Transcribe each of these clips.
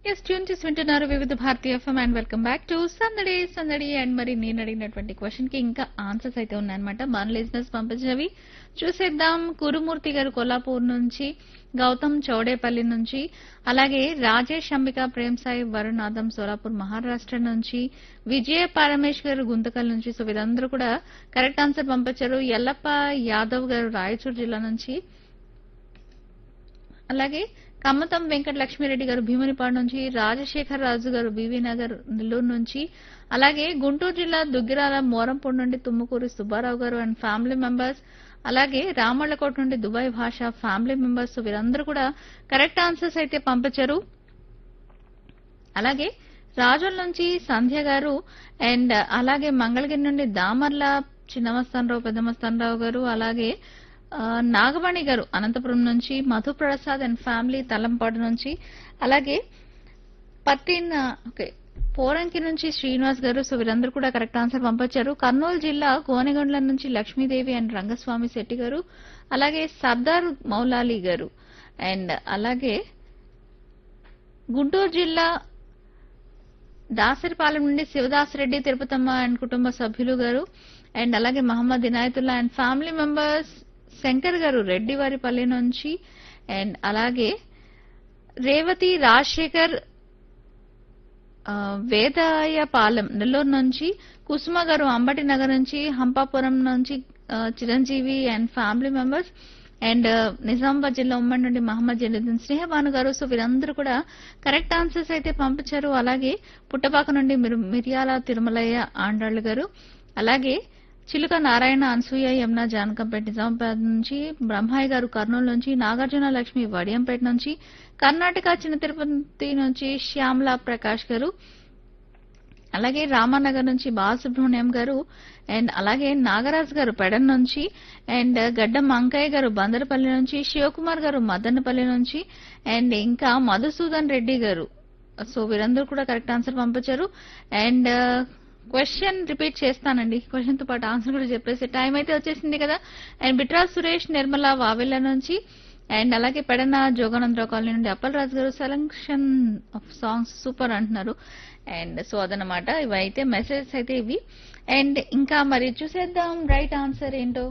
yes tune చేసి వింటున్నారు Vividh Bharati FM and welcome back to సందడి సందడి అండ్ మరి నేను అడిగినటువంటి క్వశ్చన్ కి ఇంకా ఆన్సర్స్ అయితే ఉన్నాయన్నమాట మన లిజినెస్ పంపించినవి చూసేద్దాం కురుమూర్తి గారు కొల్లాపూర్ నుంచి గౌతమ్ చౌడేపల్లి నుంచి అలాగే రాజేష్ అంబిక ప్రేమ్ సాయి వరుణాథం సోలాపూర్ మహారాష్ట్ర నుంచి విజయ పరమేష్ గారు గుంతకల్ నుంచి సో వీరందరూ కూడా కరెక్ట్ ఆన్సర్ పంపించారు ఎల్లప్ప యాదవ్ గారు రాయచూరు జిల్లా నుంచి అలాగే కమ్మతం వెంకట లక్ష్మీరెడ్డి గారు భీమునిపాడు నుంచి రాజశేఖర్ రాజు గారు బీవీ నగర్ నెల్లూరు నుంచి అలాగే గుంటూరు జిల్లా దుగ్గిరాల మోరంపూడి నుండి తుమ్మకూరి సుబ్బారావు గారు అండ్ ఫ్యామిలీ మెంబర్స్ అలాగే రామళ్ళకోట నుండి దుబాయ్ భాష ఫ్యామిలీ మెంబర్స్ వీరందరూ కూడా కరెక్ట్ ఆన్సర్స్ అయితే పంపించారు అలాగే రాజుల నుంచి సంధ్య గారు అండ్ అలాగే మంగళగిరి నుండి దామర్ల చిన్నమస్తానరావు పెద్దమస్తానరావు గారు అలాగే ఆ, నాగమణి గారు అనంతపురం నుంచి మధుప్రసాద్ అండ్ ఫ్యామిలీ తలంపాడు నుంచి అలాగే పత్తిన్ ఓకే పోరంకి నుంచి శ్రీనివాస్ గారు సో వీరందరూ కూడా కరెక్ట్ ఆన్సర్ పంపించారు కర్నూలు జిల్లా కోనగండ్ల నుంచి లక్ష్మీదేవి అండ్ రంగస్వామి శెట్టి గారు అలాగే సర్దార్ మౌలాలి గారు అండ్ అలాగే గుంటూరు జిల్లా దాసరిపాలెం నుండి శివదాసరెడ్డి తిరుపతమ్మ అండ్ కుటుంబ సభ్యులు గారు అండ్ అలాగే Mohammed Inayatullah and family members Shankar గారు రెడ్డివారిపల్లి నుంచి అండ్ అలాగే రేవతి రాజశేఖర్ ఆ, వేదాయపాలెం నెల్లూరు నుంచి కుసుమ గారు అంబటి నగర్ నుంచి హంపాపురం నుంచి ఆ, Chiranjeevi and family members and Nizamabad జిల్లా ఉమ్మడి నుండి మహమ్మద్ జలీద్దీన్ స్నేహబాను గారు సో వీరందరూ కూడా కరెక్ట్ ఆన్సర్స్ అయితే పంపించారు అలాగే పుట్టపాక నుండి మిరు- మిరియాల తిరుమలయ్య ఆండాళ్ళు గారు అలాగే చిలుక నారాయణ అనసూయ యమున జానకంపేట నిజామాబాద్ నుంచి బ్రహ్మాయి గారు కర్నూలు నుంచి నాగార్జున లక్ష్మి వడియంపేట నుంచి కర్ణాటక చిన్న తిరుపతి నుంచి శ్యామలా ప్రకాష్ గారు అలాగే రామానగర్ నుంచి బాలసుబ్రహ్మణ్యం గారు అండ్ అలాగే నాగరాజ్ గారు పెడన్ నుంచి అండ్ గడ్డం అంకయ్య గారు బందరపల్లి నుంచి శివకుమార్ గారు మదనపల్లి నుంచి అండ్ ఇంకా మధుసూదన్ రెడ్డి గారు సో వీరందరూ కూడా కరెక్ట్ ఆన్సర్ పంపించారు అండ్ క్వశ్చన్ రిపీట్ చేస్తానండి క్వశ్చన్ తో పాటు ఆన్సర్ కూడా చెప్పేసి టైం అయితే వచ్చేసింది కదా అండ్ బిట్రా సురేష్ నిర్మల వావెల్ల నుంచి అండ్ అలాగే పెడన జోగానందరావు కాలనీ నుండి అప్పల్ రాజు గారు సెలక్షన్ ఆఫ్ సాంగ్స్ సూపర్ అంటున్నారు అండ్ సో అదనమాట ఇవైతే మెసేజెస్ అయితే ఇవి అండ్ ఇంకా మరి చూసేద్దాం రైట్ ఆన్సర్ ఏంటో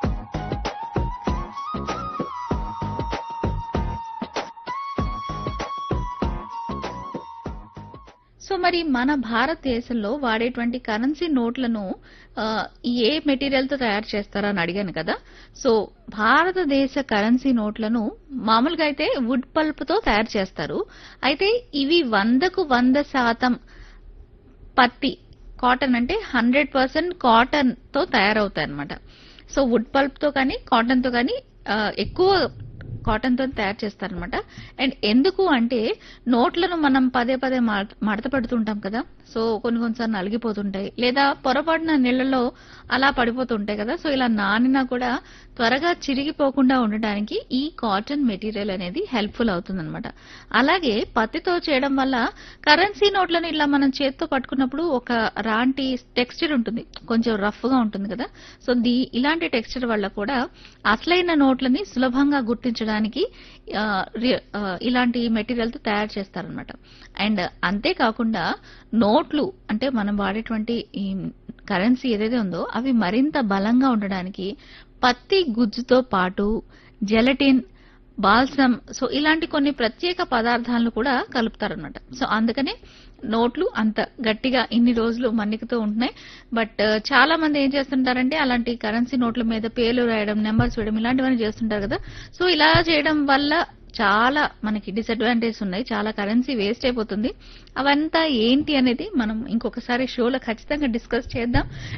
సో మరి మన భారతదేశంలో వాడేటువంటి కరెన్సీ నోట్లను ఆ, ఏ మెటీరియల్ తో తయారు చేస్తారని అడిగాను కదా సో భారతదేశ కరెన్సీ నోట్లను మామూలుగా అయితే వుడ్ పల్ప్ తో తయారు చేస్తారు అయితే ఇవి వందకు వంద శాతం పత్తి కాటన్ అంటే హండ్రెడ్ పర్సెంట్ కాటన్ తో తయారవుతాయి అనమాట సో వుడ్ పల్ప్ తో కానీ కాటన్ తో కానీ ఆ, ఎక్కువ కాటన్ తో తయారు చేస్తారనమాట అండ్ ఎందుకు అంటే నోట్లను మనం పదే పదే మడ- మడత పెడుతుంటాం కదా సో కొన్ని కొన్నిసార్లు నలిగిపోతుంటాయి లేదా పొరపాటున నీళ్ళలో అలా పడిపోతుంటాయి కదా సో ఇలా నానినా కూడా త్వరగా చిరిగిపోకుండా ఉండడానికి ఈ కాటన్ మెటీరియల్ అనేది హెల్ప్ఫుల్ అవుతుందన్నమాట అలాగే పత్తితో చేయడం వల్ల కరెన్సీ నోట్లను ఇలా మనం చేత్తో పట్టుకున్నప్పుడు ఒక రాంటి టెక్స్చర్ ఉంటుంది కొంచెం రఫ్ గా ఉంటుంది కదా సో దీ ఇలాంటి టెక్స్చర్ వల్ల కూడా అసలైన నోట్లని సులభంగా గుర్తించడానికి ఆ, రి- ఆ, ఇలాంటి మెటీరియల్ తో తయారు చేస్తారనమాట అండ్ అంతేకాకుండా నోట్లు అంటే మనం వాడేటువంటి ఈ కరెన్సీ ఏదైతే ఉందో అవి మరింత బలంగా ఉండడానికి పత్తి గుజ్జుతో పాటు జెలటిన్ బాల్సమ్ సో ఇలాంటి కొన్ని ప్రత్యేక పదార్థాలను కూడా కలుపుతారనమాట సో అందుకనే నోట్లు అంత గట్టిగా ఇన్ని రోజులు మన్నికతో ఉంటున్నాయి బట్ చాలా మంది ఏం చేస్తుంటారంటే అలాంటి కరెన్సీ నోట్ల మీద పేర్లు రాయడం నెంబర్స్ వేయడం ఇలాంటివన్నీ చేస్తుంటారు కదా సో ఇలా చేయడం వల్ల చాలా మనకి డిసడ్వాంటేజ్ ఉన్నాయి చాలా కరెన్సీ వేస్ట్ అయిపోతుంది అవంతా ఏంటి అనేది మనం ఇంకొకసారి షోలో ఖచ్చితంగా డిస్కస్ చేద్దాం